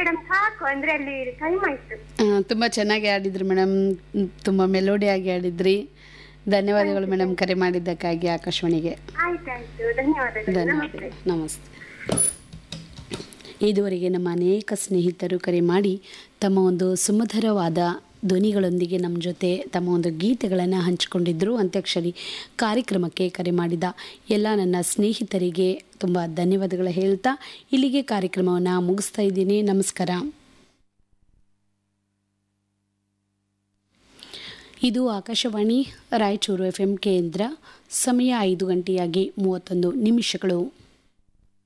madam ಸಾಕು ಅಂದ್ರೆ ಅಲ್ಲಿ ಟೈಮ್ ಆಯ್ತು ತುಂಬ ಚೆನ್ನಾಗಿ ಆಡಿದ್ರಿ ಮೇಡಮ್ ತುಂಬ ಮೆಲೋಡಿಯಾಗಿ ಆಡಿದ್ರಿ ಧನ್ಯವಾದಗಳು ಮೇಡಮ್ ಕರೆ ಮಾಡಿದ್ದಕ್ಕಾಗಿ ಆಕಾಶವಾಣಿಗೆ ಆಯ್ತಾಯ್ತು ಧನ್ಯವಾದಗಳು ನಮಸ್ತೆ ಧನ್ಯವಾದಗಳು ನಮಸ್ತೆ ಇದುವರೆಗೆ ನಮ್ಮ ಅನೇಕ ಸ್ನೇಹಿತರು ಕರೆ ಮಾಡಿ ತಮ್ಮ ಒಂದು ಸುಮಧುರವಾದ ಧ್ವನಿಗಳೊಂದಿಗೆ ನಮ್ಮ ಜೊತೆ ತಮ್ಮ ಒಂದು ಗೀತೆಗಳನ್ನು ಹಂಚಿಕೊಂಡಿದ್ದರು ಅಂತ್ಯಾಕ್ಷರಿ ಕಾರ್ಯಕ್ರಮಕ್ಕೆ ಕರೆ ಮಾಡಿದ ಎಲ್ಲ ನನ್ನ ಸ್ನೇಹಿತರಿಗೆ ತುಂಬ ಧನ್ಯವಾದಗಳು ಹೇಳ್ತಾ ಇಲ್ಲಿಗೆ ಕಾರ್ಯಕ್ರಮವನ್ನು ಮುಗಿಸ್ತಾ ಇದ್ದೀನಿ ನಮಸ್ಕಾರ ಇದು ಆಕಾಶವಾಣಿ ರಾಯಚೂರು ಎಫ್ ಎಂ ಕೇಂದ್ರ ಸಮಯ ಐದು ಗಂಟೆಯಾಗಿ ಮೂವತ್ತೊಂದು ನಿಮಿಷಗಳು